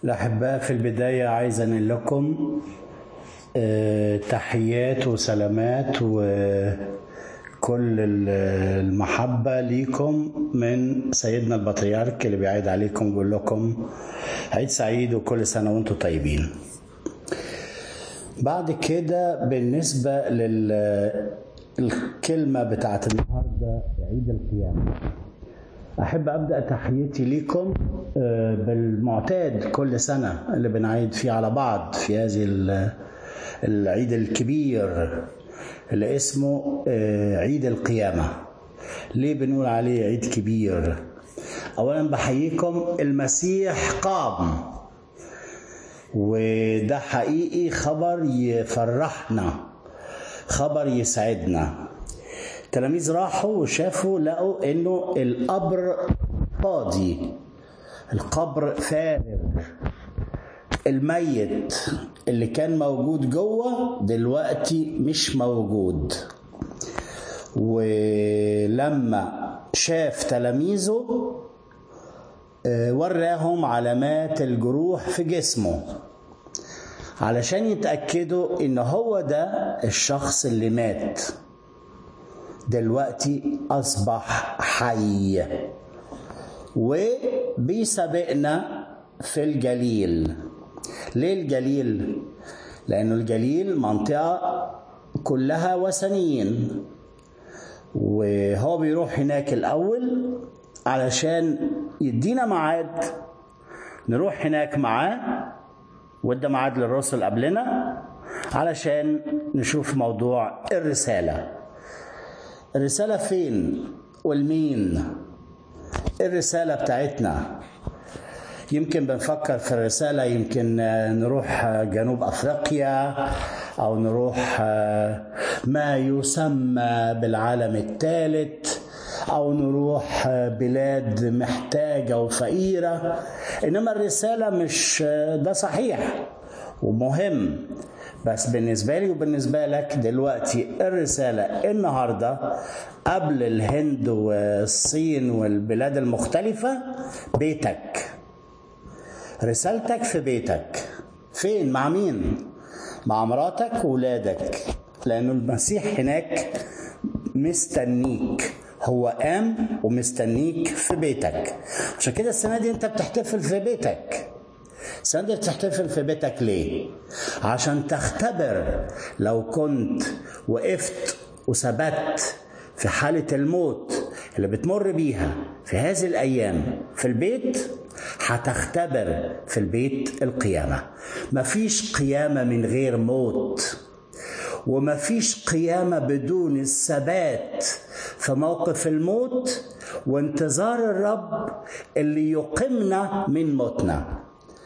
الأحباء في البداية عايز أنقل لكم آه، تحيات وسلامات وكل ال- المحبة ليكم من سيدنا البطريرك اللي بيعيد عليكم بيقول لكم عيد سعيد وكل سنة وانتم طيبين بعد كده بالنسبة للكلمة بتاعت النهاردة عيد القيامة أحب أبدأ تحيتي ليكم آه، بالمعتاد كل سنة اللي بنعيد فيه على بعض في هذه ال- العيد الكبير اللي اسمه آه، عيد القيامة ليه بنقول عليه عيد كبير أولا بحييكم المسيح قام وده حقيقي خبر يفرحنا خبر يسعدنا التلاميذ راحوا وشافوا لقوا انه القبر فاضي القبر فارغ الميت اللي كان موجود جوه دلوقتي مش موجود ولما شاف تلاميذه آه، وراهم علامات الجروح في جسمه علشان يتأكدوا ان هو ده الشخص اللي مات دلوقتي أصبح حي وبيسابقنا في الجليل ليه الجليل؟ لأنه الجليل منطقة كلها وثنيين وهو بيروح هناك الأول علشان يدينا ميعاد نروح هناك معاه وده ميعاد للرسل قبلنا علشان نشوف موضوع الرساله الرسالة فين والمين الرسالة بتاعتنا يمكن بنفكر في الرسالة يمكن آه، نروح آه، جنوب أفريقيا أو نروح آه، ما يسمى بالعالم الثالث أو نروح آه، بلاد محتاجة وفقيرة إنما الرسالة مش آه، ده صحيح ومهم بس بالنسبة لي وبالنسبة لك دلوقتي الرسالة النهاردة قبل الهند والصين والبلاد المختلفة بيتك رسالتك في بيتك فين مع مين مع مراتك وولادك لأنه المسيح هناك مستنيك هو قام ومستنيك في بيتك عشان كده السنة دي انت بتحتفل في بيتك السنة دي بتحتفل في بيتك ليه؟ عشان تختبر لو كنت وقفت وثبت في حالة الموت اللي بتمر بيها في هذه الأيام في البيت هتختبر في البيت القيامة مفيش قيامة من غير موت ومفيش قيامة بدون الثبات في موقف الموت وانتظار الرب اللي يقيمنا من موتنا